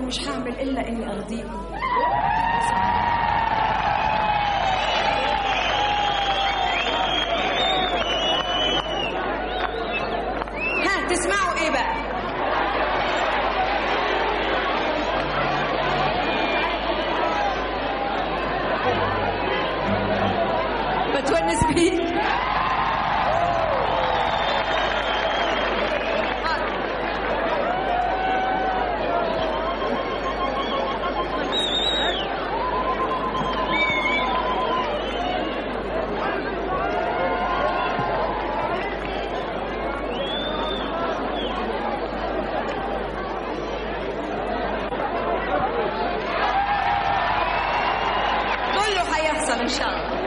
ومش هعمل الا اني ارضيكم ها تسمعوا ايه بقى بتونس بيه كله هيحصل ان شاء الله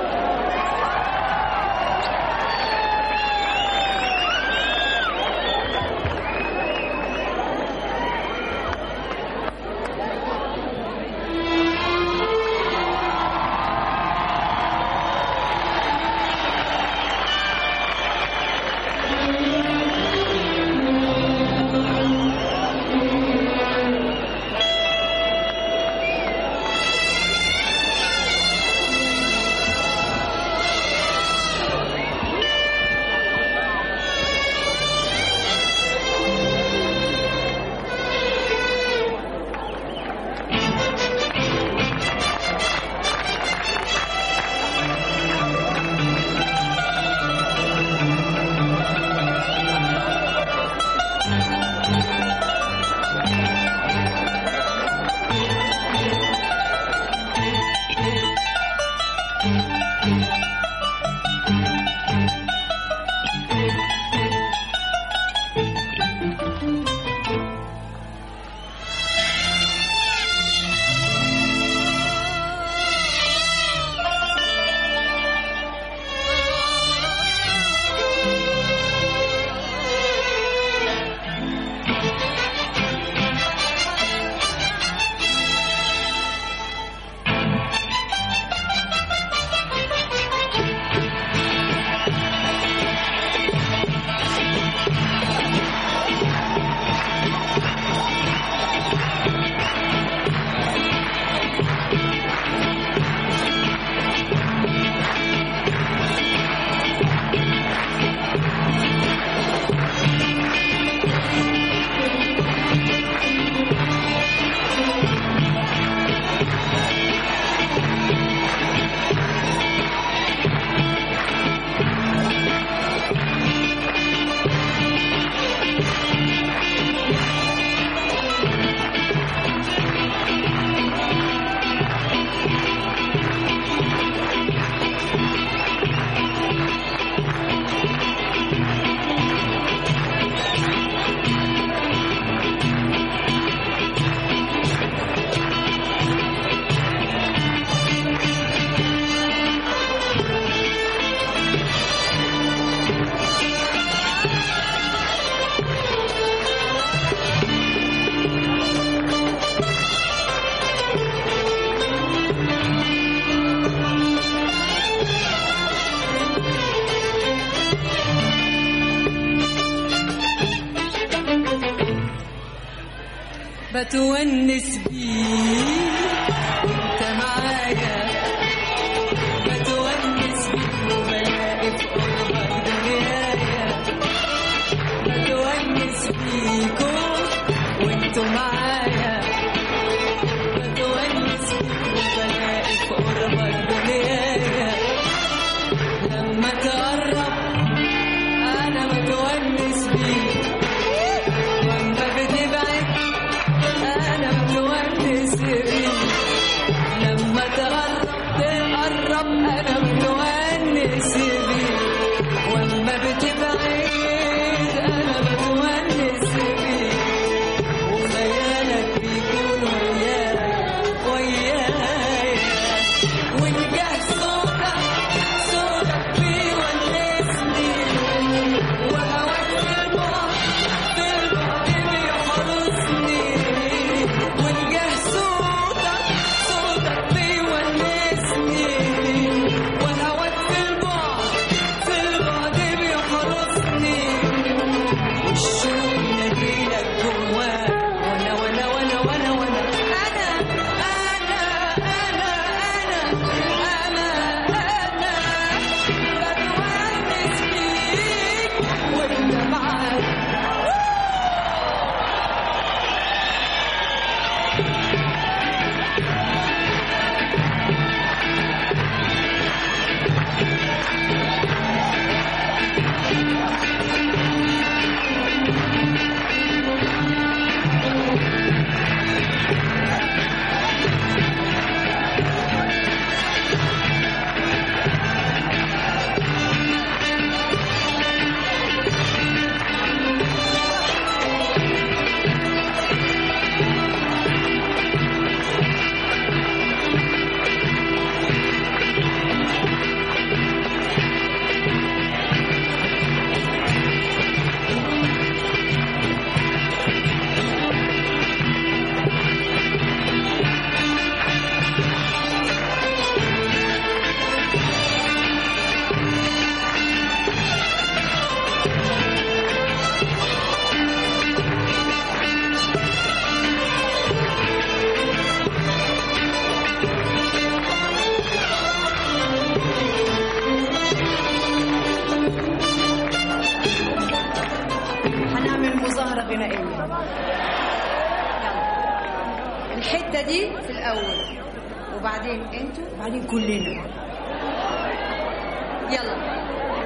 بتونس بيك وانت معايا بتونس بيك وبلاقي في قربك دنيايا بتونس بيكوا وانتوا معايا بتونس بيك وبلاقي في قربك دنيايا لما تقرب انا بتونس بيك لما بتبعد انا بتونس بيك هنعمل مظاهرة غنائية يلا. الحتة دي في الأول وبعدين انتوا وبعدين كلنا يلا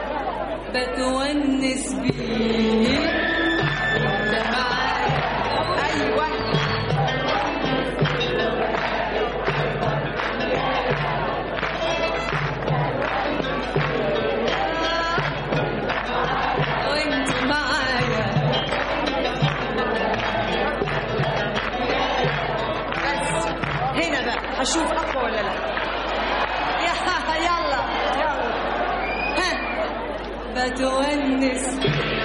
بتونس بيه ده معايا أيوه وانت معايا بس هنا بقى هشوف أقوى ولا لا يا يلا يلا ها بتونس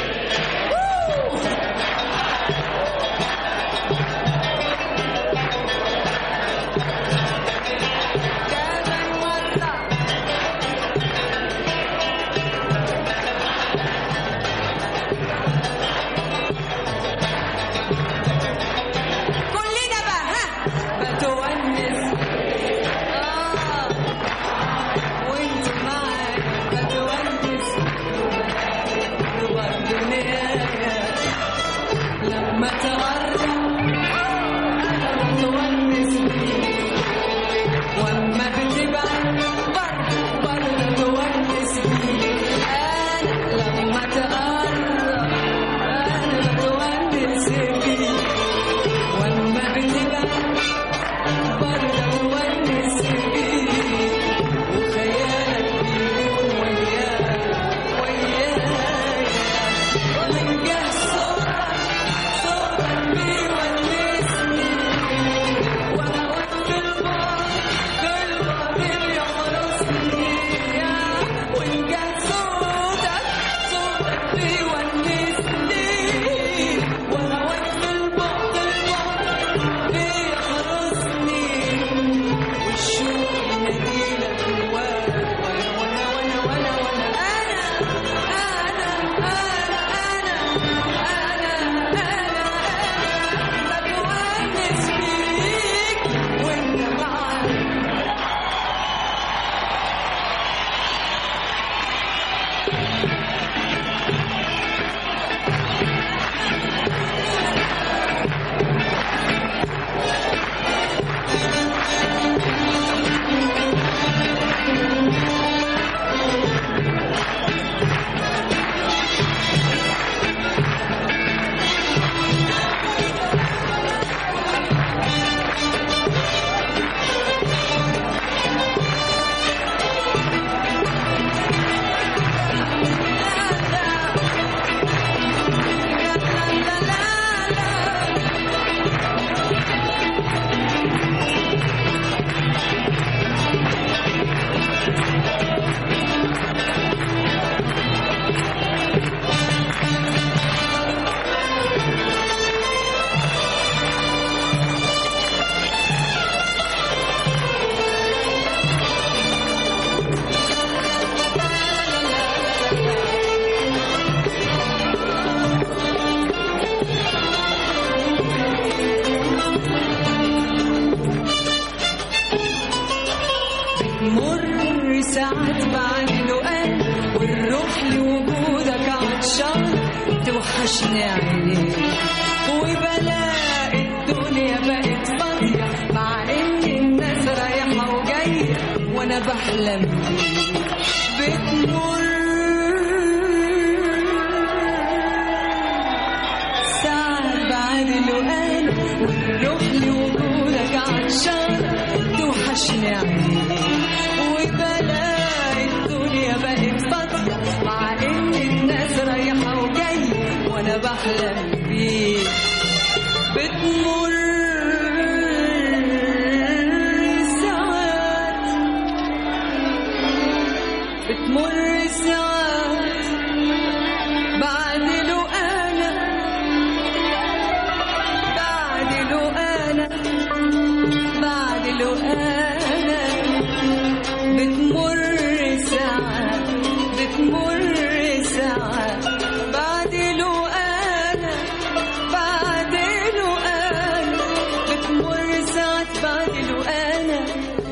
كمان مرة كلنا بقى ها بتونس آه وانت معايا بتونس وبرضه نهاية لما تغرب انا بتونس بيك واما بتبعد برضه برضه بتونس بيك انا لما تقرب انا بتونس بيك واما بتبعد برضه بتونس بيك وخيالك بيكون وياك وياك ونجاه صوتك صوتك بيونسني وانا وقت البعد بالبعد بيحرسني ونجاه صوتك صوتك بيونسني وانا وقت البعد البعد بيحرسني والشوق يناديلك جواك وانا وانا وانا وانا وانا انا انا انا انا انا انا بتونس بيك وانت معايا مر ساعات بعد لقاء والروح لوجودك عطشان توحشني عينيك وبلاقي الدنيا بقت فاضية مع ان الناس رايحة وجاية وانا بحلم بيك بتمر ساعات بعد لقاء والروح لوجودك عطشان توحشني عينيك وبلاقي الدنيا بقت فاضية مع ان الناس رايحة وجاية وانا بحلم بيك بتمر ساعات بتمر ساعات بعد لو انا بعد لو انا بعد لو انا بتمر ساعات بتمر ساعات بعد لو انا بعد لو انا بتمر ساعات بعد لو انا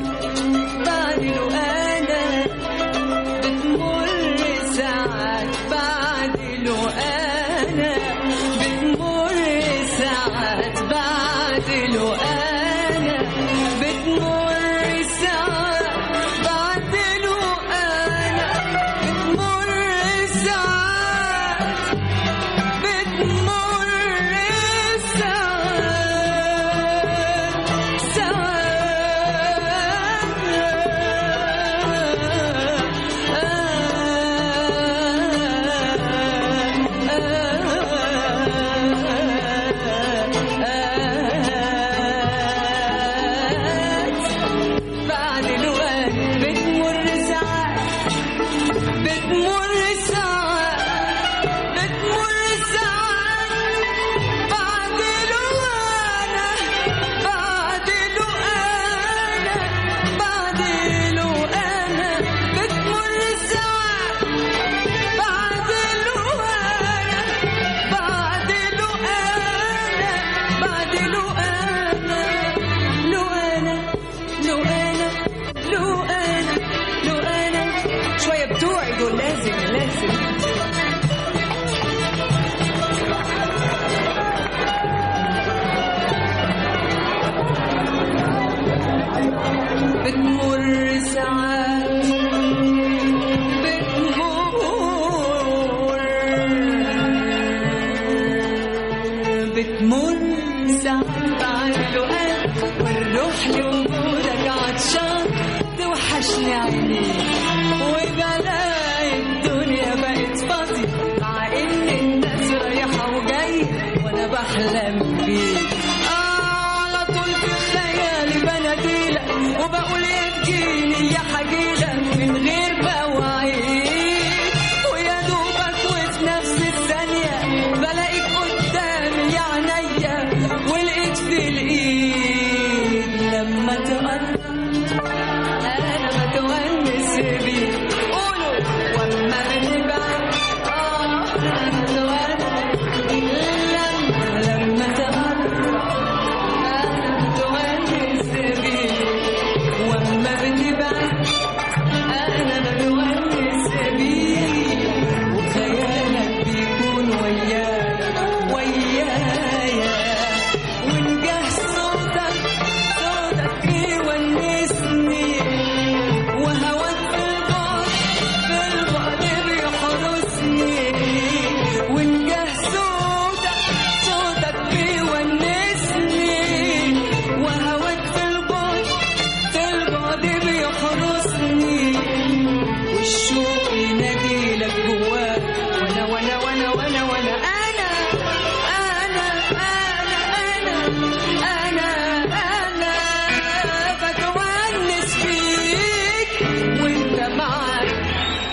تنساني عيني وبلاقي الدنيا بقت فاضية مع إن الناس رايحة وجاية وأنا بحلم بيك آه على طول في خيالي بناديلك وبقول يا تجيني يا حجيلك من غير مواعيد ويا دوبك وفي نفس الثانية بلاقيك قدامي يا عينيا ولقيت في الإيد لما تقرب أنا بتونس بيك قولوا وأما بنبعد آه أنا بتونس لما لما تقرب أنا بتونس بيك وأما بنبعد أنا بتونس بيك وخيالك بيكون ويايا ويايا ونجاه صوتك صوتك يونسني وهواك في البعد في البعد بيحرسني ونجاه صوتك صوتك بيونسني وهواك في البعد في البعد بيحرسني والشوق يناديلك جواك وانا وانا وانا وانا وانا انا انا انا انا انا انا بتونس فيك وانت معاك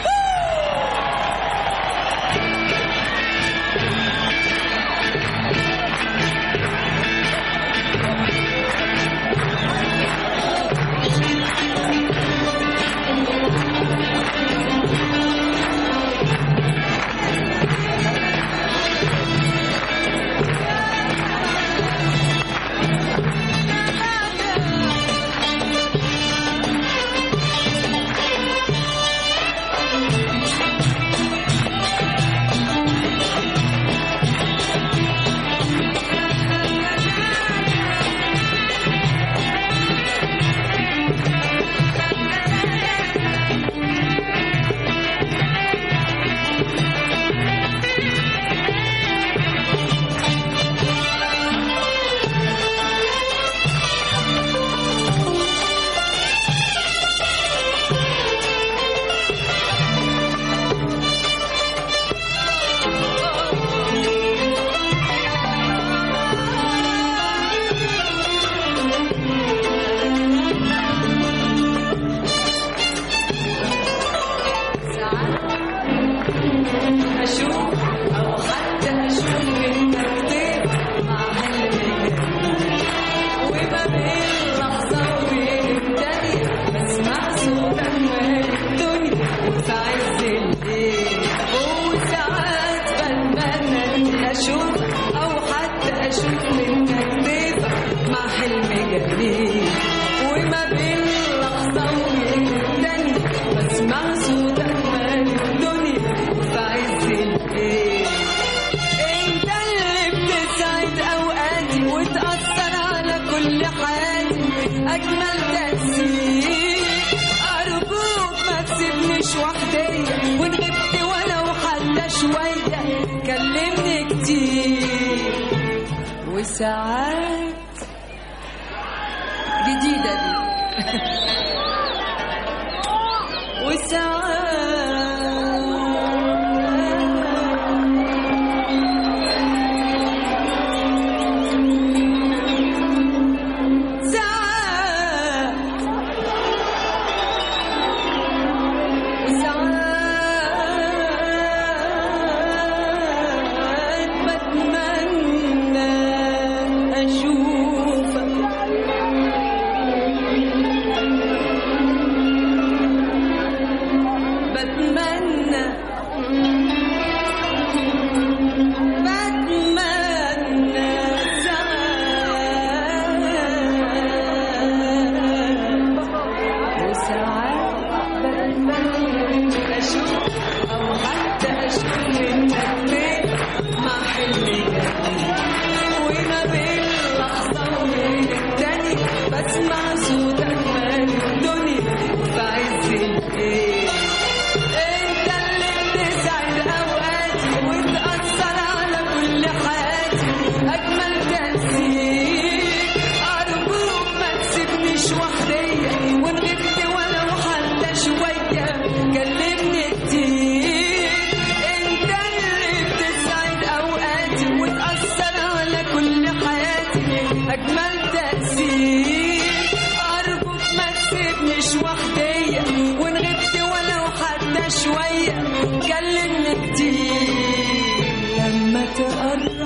أشوف أو حتى أشوف منك طيف مع هالليل وما بين لحظة وبين التانية بسمع صوتك مال الدنيا وفي عز الليل وساعات بتمنى إني أشوف أو حتى أشوف منك طيف مع حلم جميل وما بين لحظة وبين التانية بسمع صوتك مال الدنيا وفي عز الليل انت اللي بتسعد اوقاتي وتأثر على كل حياتي اجمل تأثير ارجوك ما تسيبنيش وحدية وان غبت ولو حتى شوية كلمني كتير وساعات جديدة دي وساعات ساعات وساعات بتمنى أشوفك مش وحدية وإن غبت ولو حتى شوية كلمني كتير لما تقرب